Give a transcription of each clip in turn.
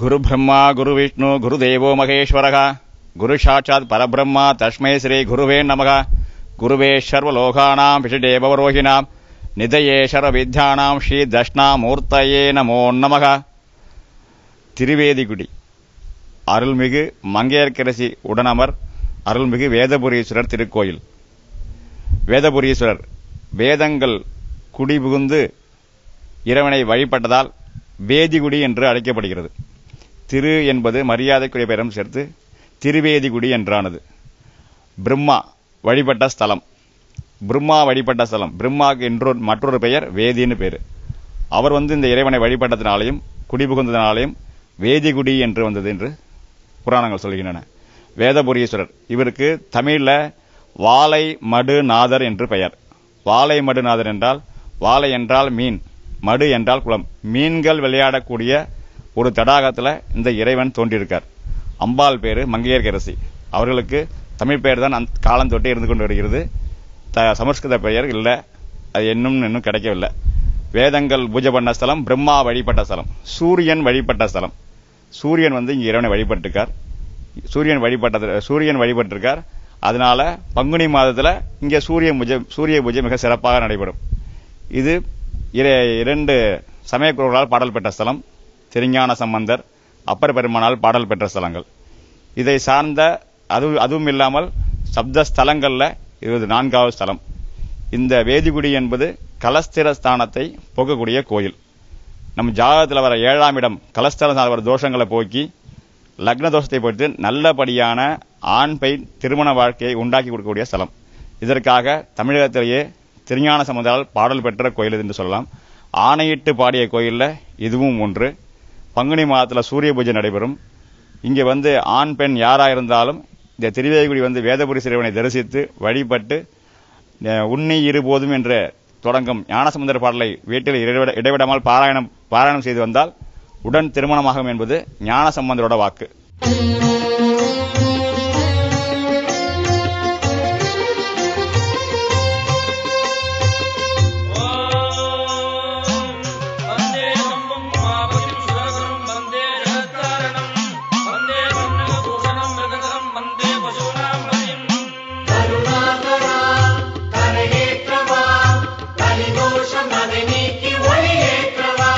குரு பிரம்மா குரு விஷ்ணு குரு தேவோ மகேஸ்வரக குரு சாட்சாத் பரபிரம்மா தஸ்மை ஸ்ரீ குருவே நமக குருவே சர்வலோகானாம் விஷடேபவரோகிணாம் நிதயே சர்வவித்யானாம் ஸ்ரீ தஷ்ணாமூர்த்தயே நமோ நமக திருவேதிகுடி அருள்மிகு மங்கையர்க்கரசி உடனமர் அருள்மிகு வேதபுரீஸ்வரர் திருக்கோயில் வேதபுரீஸ்வரர் வேதங்கள் குடிபுகுந்து இறைவனை வழிபட்டதால் வேதிகுடி என்று அழைக்கப்படுகிறது திரு என்பது மரியாதைக்குரிய பெயரும் சேர்த்து திருவேதிகுடி என்றானது பிரம்மா வழிபட்ட ஸ்தலம் பிரம்மா வழிபட்ட ஸ்தலம் பிரம்மாவுக்கு என்றொரு மற்றொரு பெயர் வேதின்னு பேர் அவர் வந்து இந்த இறைவனை வழிபட்டதினாலையும் குடிபுகுந்ததினாலையும் வேதிகுடி என்று வந்தது என்று புராணங்கள் சொல்கின்றன வேதபுரீஸ்வரர் இவருக்கு தமிழில் வாலை மடுநாதர் என்று பெயர் வாலை மடுநாதர் என்றால் வாலை என்றால் மீன் மடு என்றால் குளம் மீன்கள் விளையாடக்கூடிய ஒரு தடாகத்தில் இந்த இறைவன் தோன்றியிருக்கார் அம்பாள் பேரு மங்கையர்கரசி அவர்களுக்கு தமிழ் பெயர் தான் அந்த காலம் தொட்டே இருந்து கொண்டு வருகிறது த சமஸ்கிருத பெயர் இல்லை அது இன்னும் இன்னும் கிடைக்கவில்லை வேதங்கள் பூஜை பண்ண ஸ்தலம் பிரம்மா வழிபட்ட ஸ்தலம் சூரியன் வழிபட்ட ஸ்தலம் சூரியன் வந்து இங்கே இறைவனை வழிபட்டிருக்கார் சூரியன் வழிபட்டது சூரியன் வழிபட்டிருக்கார் அதனால பங்குனி மாதத்தில் இங்கே சூரிய பூஜை சூரிய பூஜை மிக சிறப்பாக நடைபெறும் இது இர- இரண்டு சமயக்குழுக்களால் பாடல் பெற்ற ஸ்தலம் திருஞான சம்பந்தர் அப்பர் பெருமானால் பாடல் பெற்ற ஸ்தலங்கள் இதை சார்ந்த அது அதுவும் இல்லாமல் சப்த ஸ்தலங்கள்ல இது நான்காவது ஸ்தலம் இந்த வேதிகுடி என்பது கலஸ்திர ஸ்தானத்தை போக்கக்கூடிய கோயில் நம்ம ஜாதகத்தில் வர ஏழாம் இடம் கலஸ்தரம் வர தோஷங்களை போக்கி லக்ன தோஷத்தை பொறுத்து நல்லபடியான ஆண் பெண் திருமண வாழ்க்கையை உண்டாக்கி கொடுக்கக்கூடிய ஸ்தலம் இதற்காக தமிழகத்திலேயே திருஞான சமுதாயால் பாடல் பெற்ற கோயில் இது என்று சொல்லலாம் ஆணையிட்டு பாடிய கோயில்ல இதுவும் ஒன்று பங்குனி மாதத்தில் சூரிய பூஜை நடைபெறும் இங்கே வந்து ஆண் பெண் யாரா இருந்தாலும் இந்த திருவேகுடி வந்து வேதபுரி சிறுவனை தரிசித்து வழிபட்டு அஹ், உண்ணி இருபோதும் என்ற தொடங்கும் ஞானசமுந்தர பாடலை வீட்டில் இடைவிட- இடைவிடாமல் பாராயணம் பாராயணம் செய்து வந்தால் உடன் திருமணமாகும் என்பது ஞானசம்பந்தரோட வாக்கு वन्दे कम्बं महापतिं सुरगुरुं वन्दे जगत्कारणं वन्दे कन्नकभूषणं मृगधरं वन्दे पशूनां पतिम् கருணாகரா கரையேற்றவா கலிதோஷம் அதை நீக்கி ஒளியேற்றவா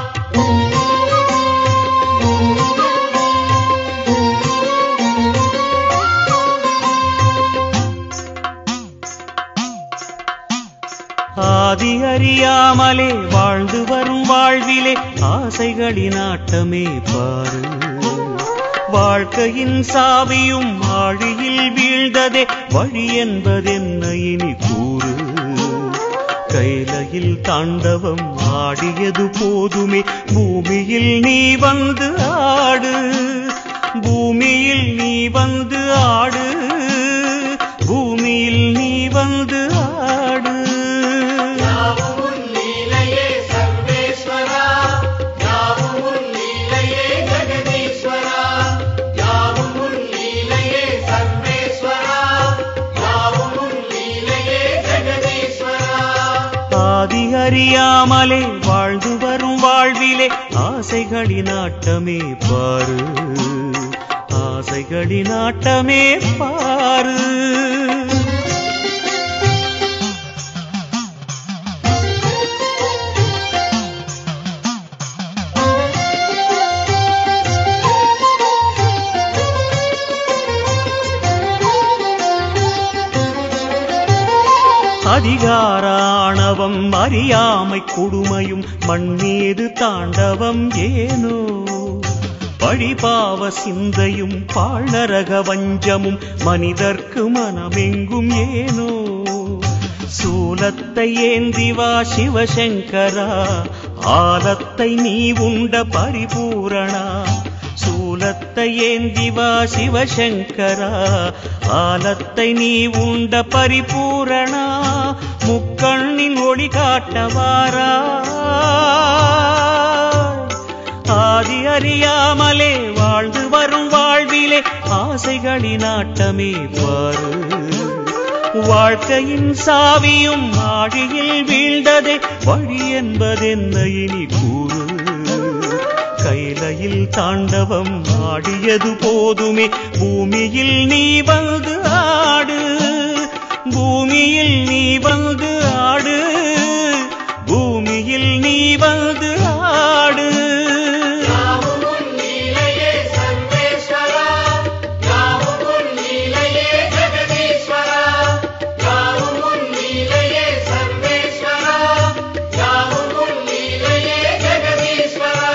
ஆதி அறியாமலே வாழ்ந்து வரும் வாழ்விலே ஆசைகளின் ஆட்டமே பாரு வாழ்க்கையின் சாவியும் ஆழியில் வீழ்ந்ததே வழி என்பதென்ன இனி கூறு கைலையில் தாண்டவம் ஆடியது போதுமே பூமியில் நீ வந்து ஆடு பூமியில் நீ வந்து ஆடு பூமியில் நீ வந்து ஆடு யாவும் உன் லீலையே சர்வேஸ்வரா யாவும் உன் லீலையே ஜெகதீஸ்வரா யாவும் உன் லீலையே சர்வேஸ்வரா யாவும் உன் லீலையே ஜெகதீஸ்வரா ஆதி அறியாமலே வாழ்ந்து வரும் வாழ்விலே ஆசைகளின் ஆட்டமே பாரு ஆசைகளின் ஆட்டமே பாரு அதிகார ஆணவம் அறியாமை கொடுமையும் மண்ணீது தாண்டவம் ஏனோ பழிபாவ சிந்தையும் பாழரக வஞ்சமும் மனிதர்க்கு மனமெங்கும் ஏனோ சூலத்தை ஏந்தி வா சிவசங்கரா ஆலத்தை நீ உண்ட பரிபூரணா சூலத்தை ஏந்தி வா சிவசங்கரா ஆலத்தை நீ உண்ட பரிபூரணா முக்கண்ணின் ஒளி காட்டவாரா ஆதி அறியாமலே வாழ்ந்து வரும் வாழ்விலே ஆசைகளின் ஆட்டமே பாரு வாழ்க்கையின் சாவியும் ஆழியில் வீழ்ந்ததே வழி என்பதென்ன இனி கூறு கைலையில் தாண்டவம் ஆடியது போதுமே பூமியில் நீ வந்து ஆடு பூமியில் நீ வந்து ஆடு பூமியில் நீ வந்து ஆடு யாவும் உன் லீலையே சர்வேஸ்வரா யாவும் உன் லீலையே ஜெகதீஸ்வரா யாவும் உன் லீலையே சர்வேஸ்வரா யாவும் உன் லீலையே ஜெகதீஸ்வரா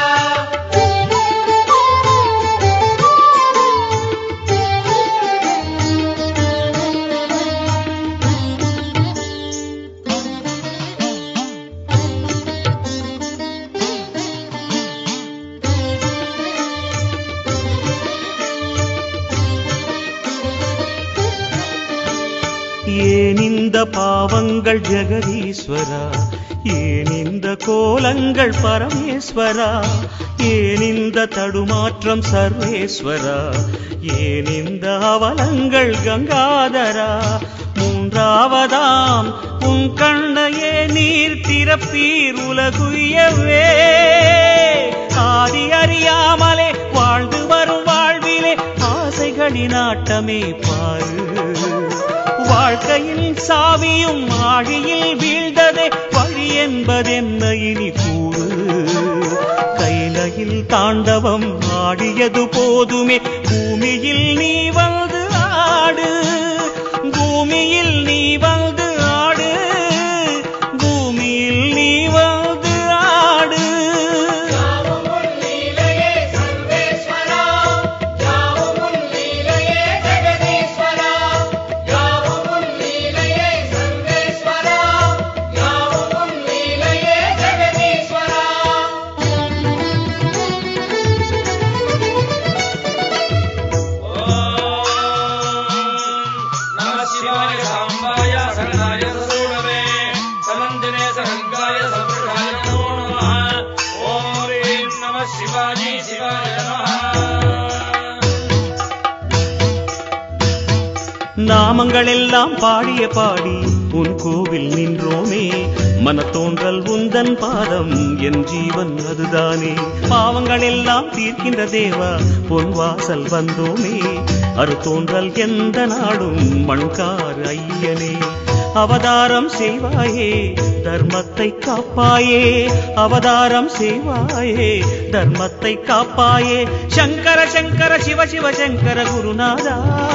ஏன் இந்த பாவங்கள் ஜெகதீஸ்வரா ஏன் இந்த கோலங்கள் பரமேஸ்வரா ஏன் இந்த தடுமாற்றம் சர்வேஸ்வரா ஏன் இந்த அவலங்கள் கங்காதரா மூன்றாவதாம் உன் கண்ணையே நீர் திறப்பீர் உலகுயவே ஆதி அறியாமலே வாழ்ந்து வரும் வாழ்விலே ஆசைகளின் ஆட்டமே பாரு வாழ்க்கையில் சாவியும் ஆழியில் வீழ்ந்ததே வழி என்பதென்ன இனி கூறு கைலையில் தாண்டவம் ஆடியது போதுமே பூமியில் நீ வந்து ஆடு பூமியில் நீ வந்து ஆடு பூமியில் நீ வந்து ஆடு யாவும் உன் லீலையே சர்வேஸ்வரா யாவும் உன் லீலையே ஜெகதீஸ்வரா யாவும் உன் லீலையே சர்வேஸ்வரா யாவும் உன் லீலையே ஜெகதீஸ்வரா நம சிவாய சாம்பாய சரணாய சூடவே சனந்தினே சரங்காய சம்பிரதாய நமோ நமः ஓம் ஹ்ரீம் நம சிவாஜி சிவாய நமः நாமங்கள் எல்லாம் பாடிய பாடி உன் கோவில் நின்றோமே மனத்தோன்றல் உந்தன் பாதம் என் ஜீவன் அதுதானே பாவங்கள் எல்லாம் தீர்க்கின்ற தேவா பொன் வாசல் வந்தோமே அறுத்தோன்றல் எந்த நாடும் மண்கார் ஐயனே அவதாரம் செய்வாயே தர்மத்தை காப்பாயே அவதாரம் செய்வாயே தர்மத்தை காப்பாயே சங்கர சங்கர சிவ சிவ சங்கர குருநாதா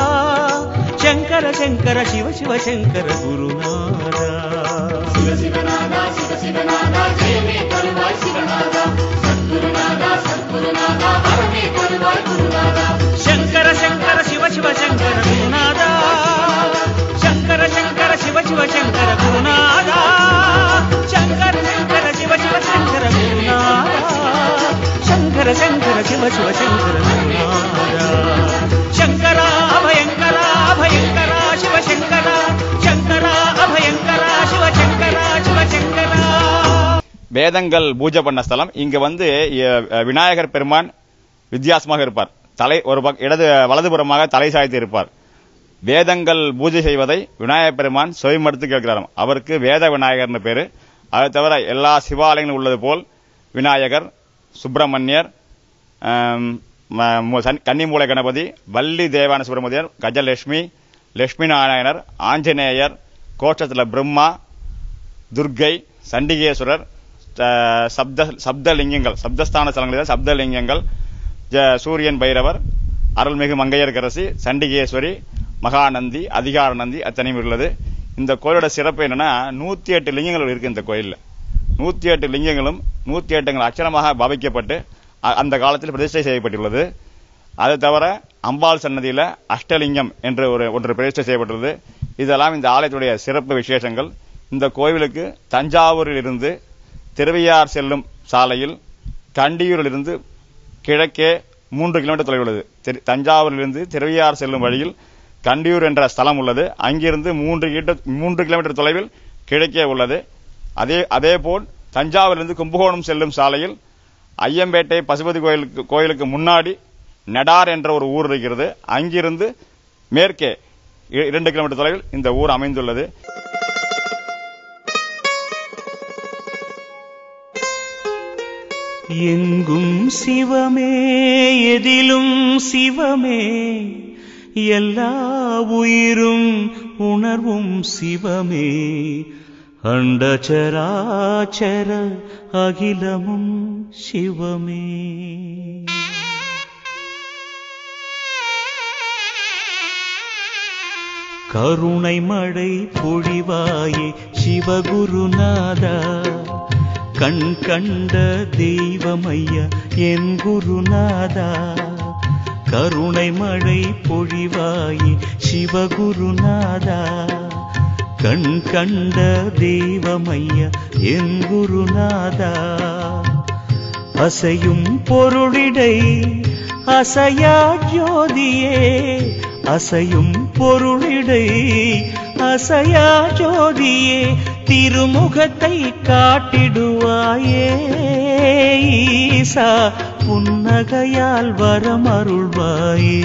சங்கர சங்கர சிவ சிவ சங்கர குருநாதா சிவ சிவநாதா சிவ சிவநாதா ஜெயமே தருவாய் சிவநாதா சத்குருநாதா சத்குருநாதா வரமே தருவாய் குருநாதா சங்கர சங்கர சிவ சிவ சங்கர குருநாதா சங்கர சங்கர சிவ சிவ சங்கர குருநாதா சங்கர சங்கர சிவ சிவ சங்கர குருநாதா சங்கர சங்கர சிவ சிவ சங்கர குருநாதா சங்கர அபயங்கர அபயங்கர சிவ சங்கர சங்கர அபயங்கர சிவ சங்கர சிவ சங்கர வேதங்கள் பூஜை பண்ண ஸ்தலம் இங்க வந்து அஹ், விநாயகர் பெருமான் வித்தியாசமாக இருப்பார் தலை ஒரு பக் இடது வலதுபுறமாக தலை சாய்த்து இருப்பார் வேதங்கள் பூஜை செய்வதை விநாயகர் பெருமான் சுயமடுத்து கேட்கிறாராம் அவருக்கு வேத விநாயகர்னு பேரு அதை தவிர எல்லா சிவாலயங்களும் உள்ளது போல் விநாயகர் சுப்பிரமணியர் ஆம், ம- மு- சன்- கன்னிமூலை கணபதி வள்ளி தேவான சுப்பிரமணியர் கஜலட்சுமி லட்சுமி நாராயணர் ஆஞ்சநேயர் கோஷத்துல பிரம்மா துர்க்கை சண்டிகேஸ்வரர் அஹ், சப்த சப்தலிங்கங்கள் சப்தஸ்தான ஸ்தலங்களில் சப்தலிங்கங்கள் ஜ- சூரியன் பைரவர் அருள்மிகு மங்கையர்கரசி சண்டிகேஸ்வரி மகாநந்தி அதிகார நந்தி அத்தனையும் உள்ளது இந்த கோயிலோட சிறப்பு என்னன்னா நூத்தி எட்டு லிங்கங்கள் இருக்கு இந்த கோயில்ல நூத்தி எட்டு லிங்கங்களும் நூத்தி எட்டுங்கள் அச்சரமாக பாவிக்கப்பட்டு அ- அந்த காலத்தில் பிரதிஷ்டை செய்யப்பட்டுள்ளது அது தவிர அம்பாள் சன்னதியில அஷ்டலிங்கம் என்று ஒரு ஒன்று பிரதிஷ்டை செய்யப்பட்டுள்ளது இதெல்லாம் இந்த ஆலயத்துடைய சிறப்பு விசேஷங்கள் இந்த கோவிலுக்கு தஞ்சாவூரில் இருந்து திருவையார் செல்லும் சாலையில் கண்டியூரில் இருந்து கிழக்கே மூன்று கிலோமீட்டர் தொலைவில் உள்ளது திரு- தஞ்சாவூரிலிருந்து திருவையார் செல்லும் வழியில் கண்டியூர் என்ற ஸ்தலம் உள்ளது அங்கிருந்து மூன்று கிட்ட- மூன்று கிலோமீட்டர் தொலைவில் கிழக்கே உள்ளது அதே அதேபோல் தஞ்சாவூரிலிருந்து கும்பகோணம் செல்லும் சாலையில் ஐயம்பேட்டை பசுபதி கோயிலுக்கு கோயிலுக்கு முன்னாடி நெடார் என்ற ஒரு ஊர் இருக்கிறது அங்கிருந்து மேற்கே இ- இரண்டு கிலோமீட்டர் தொலைவில் இந்த ஊர் அமைந்துள்ளது எங்கும் சிவமே எதிலும் சிவமே எல்லா உயிரும் உணர்வும் சிவமே அண்டச்சராச்சர அகிலமும் சிவமே கருணை மழை பொழிவாயே சிவகுருநாதா கண் கண்ட தெய்வமையா என் குருநாதா கருணை மழை பொழிவாயே சிவகுருநாதா கண் கண்ட தெய்வமையா என் குருநாதா அசையும் பொருளிடை அசையா ஜோதியே அசையும் பொருளிடை அசையா ஜோதியே திருமுகத்தை காட்டிடுவாயே ஈசா புன்னகையால் வரமருள்வாயே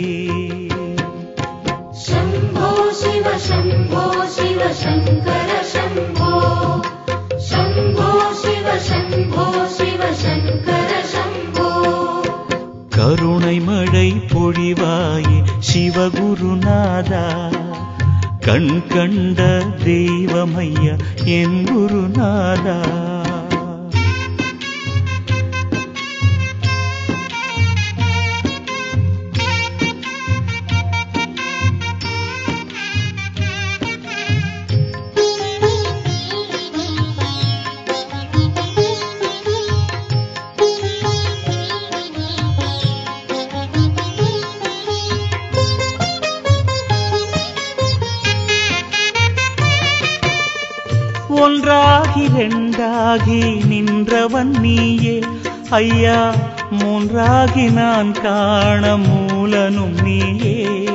शम्भो शिव शम्भो शिव शङ्कर शम्भो शम्भो शिव शम्भो शिव शङ्कर शम्भो கருணை மழை பொழிவாயே சிவகுருநாதா கண் கண்ட தெய்வமையா என் குருநாதா ஒன்றாகி ரெண்டாகி நின்றவன் நீயே ஐயா மூன்றாகி நான் காண மூலனும் நீயே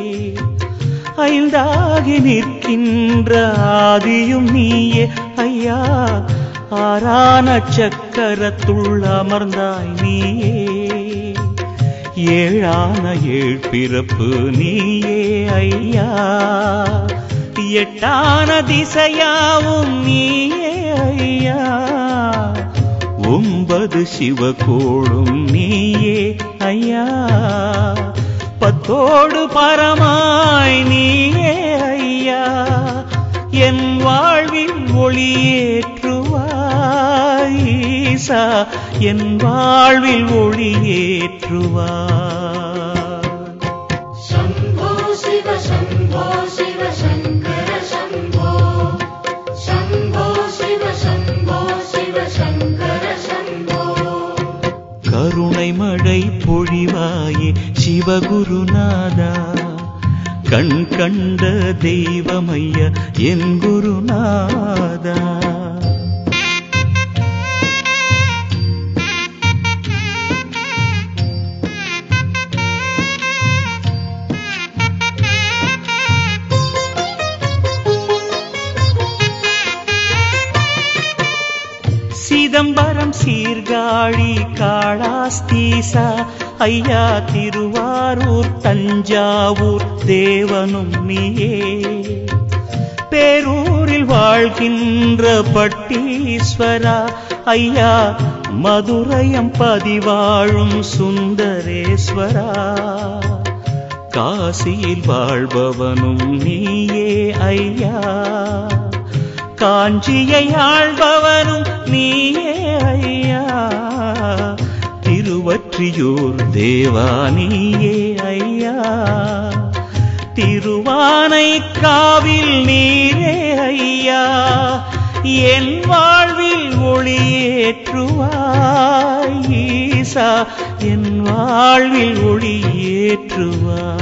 ஐந்தாகி நிற்கின்ற ஆதியும் நீயே ஐயா ஆறான சக்கரத்துள் அமர்ந்தாய் நீயே ஏழான ஏழ் பிறப்பு நீயே ஐயா எட்டான திசையாவும் நீயே ஐயா ஒன்பது சிவகோளும் நீயே ஐயா பத்தோடு பரமாய் நீயே ஐயா என் வாழ்வில் ஒளியேற்றுவாய் ஈசா என் வாழ்வில் ஒளியேற்றுவாய் शम्भो शिव शम्भो शिव शङ्कर शम्भो शम्भो शिव शम्भो शिव शङ्कर शम्भो கருணை மழை பொழிவாயே சிவகுருநாதா கண் கண்ட தெய்வமைய என் குருநாதா சிதம்பரம் சீர்காழி காளாஸ்தீசா ஐயா திருவாரூர் தஞ்சாவூர் தேவனும் நீயே பேரூரில் வாழ்கின்ற பட்டீஸ்வரா ஐயா மதுரையம் பதிவாழும் சுந்தரேஸ்வரா காசியில் வாழ்பவனும் நீயே ஐயா காஞ்சியை ஆள்பவனும் நீயே ஐயா திருவற்றியூர் தேவா நீயே ஐயா திருவானை காவில் நீரே ஐயா என் வாழ்வில் ஒளியேற்றுவாய் ஈசா என் வாழ்வில் ஒளியேற்றுவாய்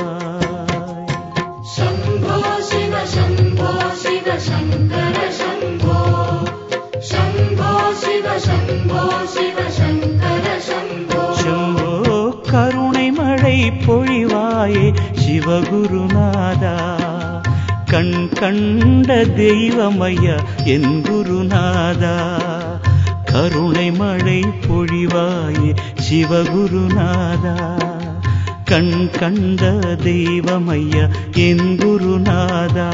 शम्भो शिव शम्भो शिव शङ्कर शम्भो शम्भो शिव शम्भो शिव शङ्कर शम्भो சம்போ கருணை மழை பொழிவாயே சிவகுருநாதா கண் கண்ட தெய்வமையா என் குருநாதா கருணை மழை பொழிவாயே சிவகுருநாதா கண் கண்ட தெய்வமையா என் குருநாதா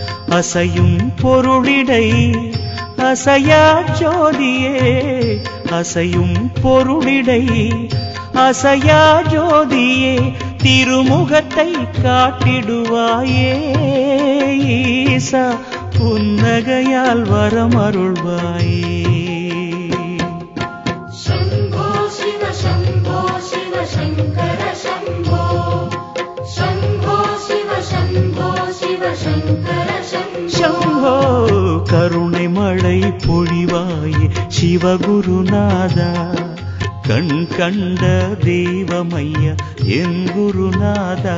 அசையும் பொருளிடை அசையா ஜோதியே அசையும் பொருளிடை அசையா ஜோதியே திருமுகத்தை காட்டிடுவாயே ஈசா புன்னகையால் வரமருள்வாயே शम्भो शिव शम्भो शिव शङ्कर शम्भो शम्भो शिव शम्भो शिव शङ्कर शम्भो சம்போ கருணை மழை பொழிவாயே சிவகுருநாதா கண் கண்ட தெய்வமையா என் குருநாதா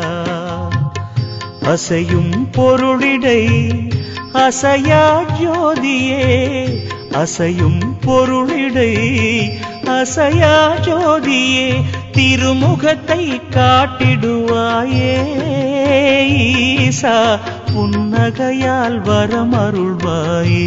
அசையும் பொருளிடை அசையா ஜோதியே அசையும் பொருளிடை அசையா ஜோதியே திருமுகத்தை காட்டிடுவாயே ஈசா புன்னகையால் வரமருள்வாயே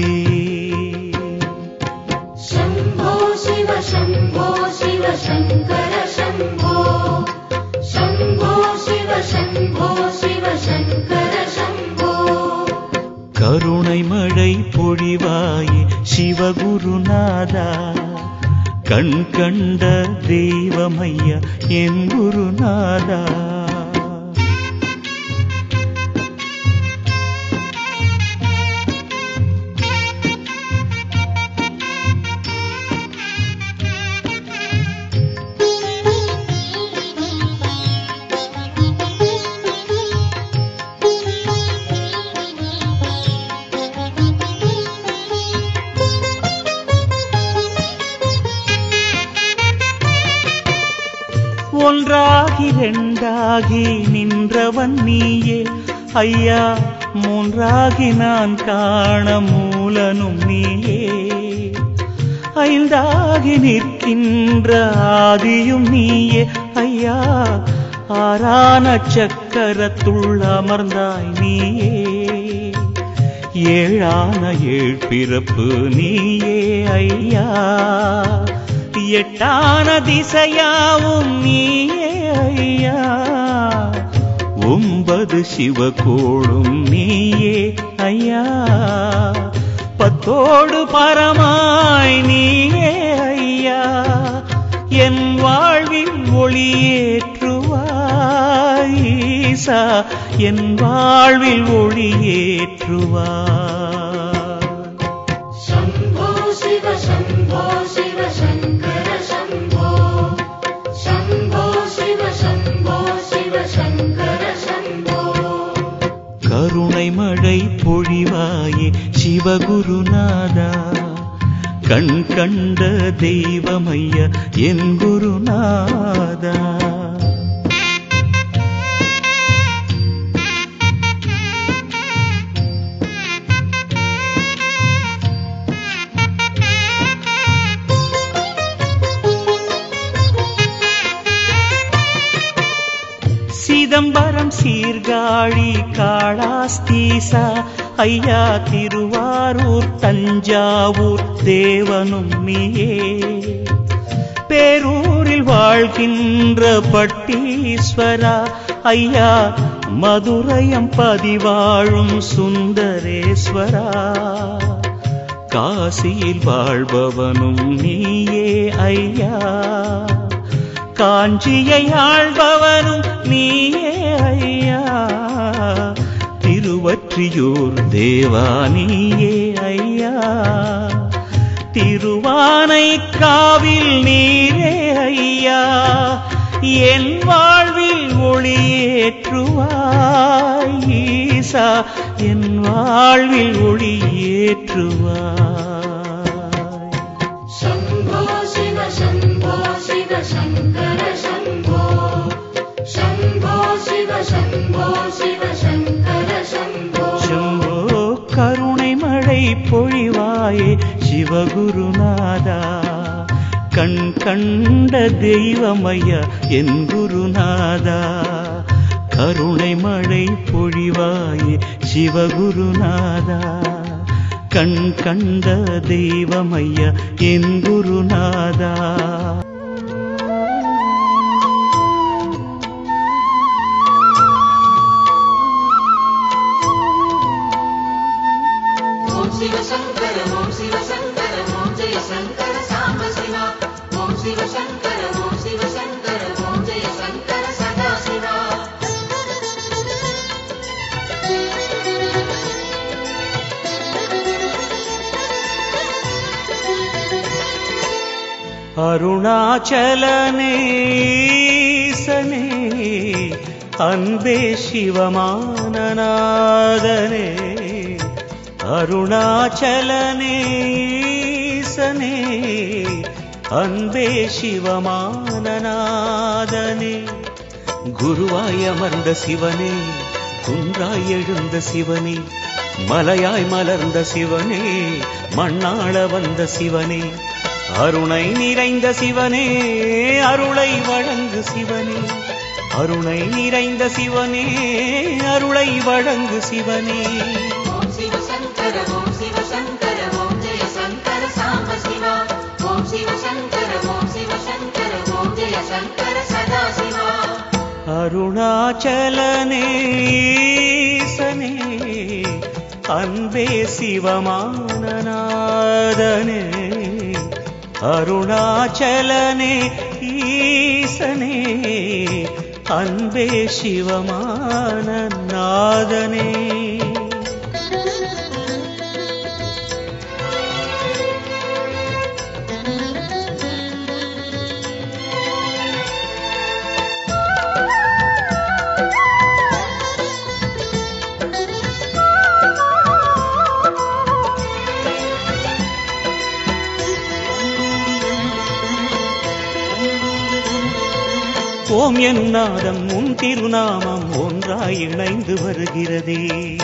शम्भो शिव शम्भो शिव शङ्कर शम्भो शम्भो शिव शम्भो शिव शङ्कर शम्भो கருணை மழை பொழிவாயே சிவகுருநாதா கண் கண்ட தெய்வமையா என் குருநாதா ஒன்றாகி ரெண்டாகி நின்றவன் நீயே ஐயா மூன்றாகி நான் காண மூலனும் நீயே ஐந்தாகி நிற்கின்ற ஆதியும் நீயே ஐயா ஆறான சக்கரத்துள் அமர்ந்தாய் நீயே ஏழான ஏழ் பிறப்பு நீயே ஐயா எட்டான திசையாவும் நீயே ஐயா ஒன்பது சிவகோளும் நீயே ஐயா பத்தோடு பரமாய் நீயே ஐயா என் வாழ்வில் ஒளியேற்றுவாய் ஈசா என் வாழ்வில் ஒளியேற்றுவாய் शम्भो शिव शम्भो शिव शङ्कर शम्भो शम्भो शिव शम्भो शिव शङ्कर शम्भो கருணை மழை பொழிவாயே சிவகுருநாதா கண் கண்ட தெய்வமைய என் குருநாதா சிதம்பரம் சீர்காழி காளாஸ்தீசா ஐயா திருவாரூர் தஞ்சாவூர் தேவனும் நீயே பேரூரில் வாழ்கின்ற பட்டீஸ்வரா ஐயா மதுரையம் பதிவாழும் சுந்தரேஸ்வரா காசியில் வாழ்பவனும் நீயே ஐயா காஞ்சியை ஆள்பவனும் நீயே ஐயா திருவற்றியூர் தேவா நீயே ஐயா திருவானை காவில் நீரே ஐயா என் வாழ்வில் ஒளியேற்றுவாய் ஈசா என் வாழ்வில் ஒளியேற்றுவாய் शम्भो शिव शम्भो शिव शङ्कर शम्भो शम्भो शिव शम्भो शिव शङ्कर शम्भो சம்போ கருணை மழை பொழிவாயே சிவகுருநாதா கண் கண்ட தெய்வமையா என் குருநாதா கருணை மழை பொழிவாயே சிவகுருநாதா கண் கண்ட தெய்வமையா என் குருநாதா ॐ शिव शङ्कर ॐ शिव शङ्कर ॐ जय शङ्कर साम्ब शिवा ஓம் சிவ சங்கர ஓம் சிவ சங்கர ஓம் ஜெய சங்கர சதாசிவா அருணாச்சலனேசனே அன்பே சிவமானநாதனே அருணாச்சலனேசனே அன்பே சிவமானநாதனே குருவாய் அமர்ந்த சிவனே குன்றாய் எழுந்த சிவனே மலையாய் மலர்ந்த சிவனே மண்ணாள வந்த சிவனே அருணை நிறைந்த சிவனே அருளை வழங்கு சிவனே அருணை நிறைந்த சிவனே அருளை வழங்கு சிவனே ஓம் சிவ சங்கர ஓம் சிவ சங்கர ஓம் ஜெய சங்கர சாம்ப சிவா ஓம் சிவ சங்கர ஓம் சிவ சங்கர ஓம் ஜெய சங்கர சதாசிவா அருணாச்சலனேசனே அன்பே சிவமானநாதனே அருணாச்சலனே ஈசனே அன்பே சிவமானநாதனே ஓம் எனும் நாதம் உன் திருநாமம் ஒன்றாய் இணைந்து வருகிறதே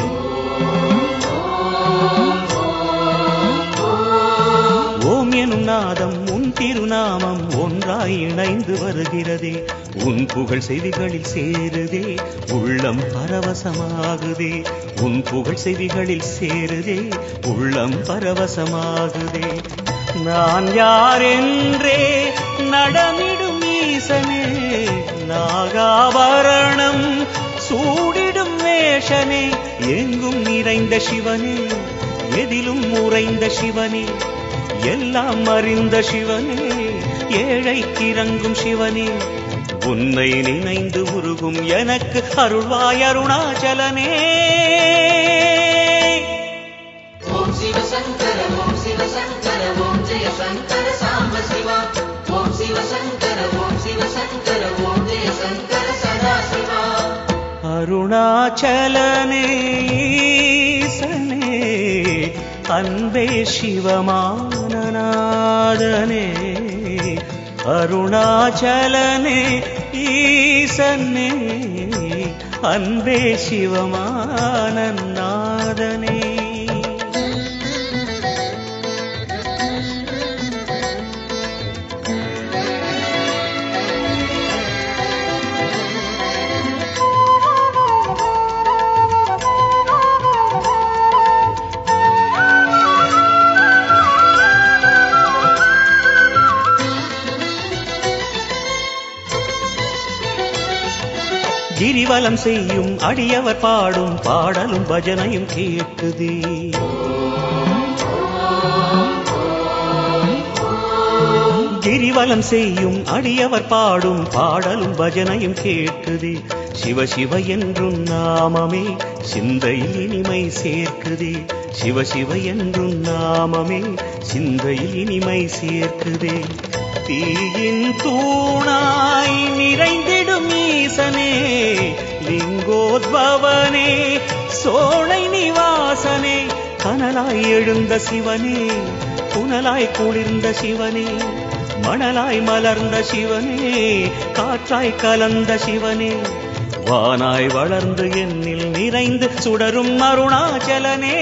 ஓம் எனும் நாதம் உன் திருநாமம் ஒன்றாய் இணைந்து வருகிறதே உன் புகழ் செவிகளில் சேருதே உள்ளம் பரவசமாகுதே உன் புகழ் செவிகளில் சேருதே உள்ளம் பரவசமாகுதே நான் யாரென்றே நடமிடும் ஈசனே நாகாபரணம் சூடிடும் வேஷனே எங்கும் நிறைந்த சிவனே எதிலும் உறைந்த சிவனே எல்லாம் அறிந்த சிவனே ஏழைக்கு இறங்கும் சிவனே உன்னை நினைந்து உருகும் எனக்கு அருள்வாய் அருணாச்சலனே ஓம் சிவ சங்கர ஓம் சிவ சங்கர ஓம் ஜெய சங்கர சாம்ப சிவா ஓம் சிவ சங்கர ஓம் சிவ சங்கர ஓம் ஜெய சங்கர சதாசிவா அருணாச்சலனே ஈசனே அன்பே சிவமானநாதனே அருணாச்சலனே ஈசனே அன்பே சிவமானநாதனே கிரிவலம் செய்யும் அடியவர் பாடும் பாடலும் பஜனையும் கேட்குதே கிரிவலம் செய்யும் அடியவர் பாடும் பாடலும் பஜனையும் கேட்குதே சிவ சிவ என்றும் நாமமே சிந்தையில் இனிமை சேர்க்குதே சிவ சிவ என்றும் நாமமே சிந்தையில் இனிமை சேர்க்குதே தீயின் தூணாய் நிறைந்திடும் ஈசனே லிங்கோத்பவனே சோழை நிவாசனே கனலாய் எழுந்த சிவனே புனலாய் குளிர்ந்த சிவனே மணலாய் மலர்ந்த சிவனே காற்றாய் கலந்த சிவனே வானாய் வளர்ந்து என்னில் நிறைந்து சுடரும் அருணாச்சலனே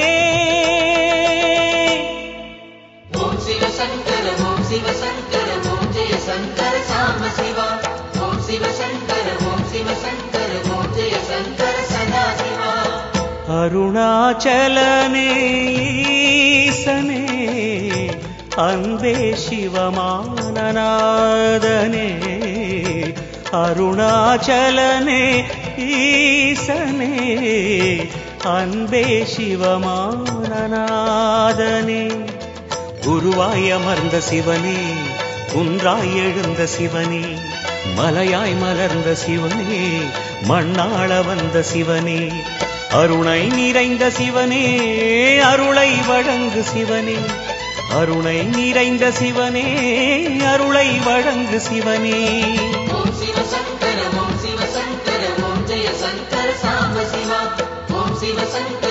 ஓம் சிவ சங்கர ஓம் சிவ சங்கர ஓம் ஜெய சங்கர சாம்ப சிவா ஓம் சிவ சங்கர ஓம் சிவ சங்கர ஓம் ஜெய சங்கர சதாசிவா அருணாச்சலனே ஈசனே அன்பே சிவமானநாதனே அருணாச்சலனே ஈசனே அன்பே சிவமானநாதனே குருவாய் அமர்ந்த சிவனே குன்றாய் எழுந்த சிவனே மலையாய் மலர்ந்த சிவனே மண்ணாள வந்த சிவனே அருணை நிறைந்த சிவனே அருளை வழங்கு சிவனே அருணை நிறைந்த சிவனே அருளை வழங்கு சிவனே ஓம் சிவ சங்கர ஓம் சிவ சங்கர ஓம் ஜெய சங்கர சாம்ப சிவா ஓம் சிவ சங்கர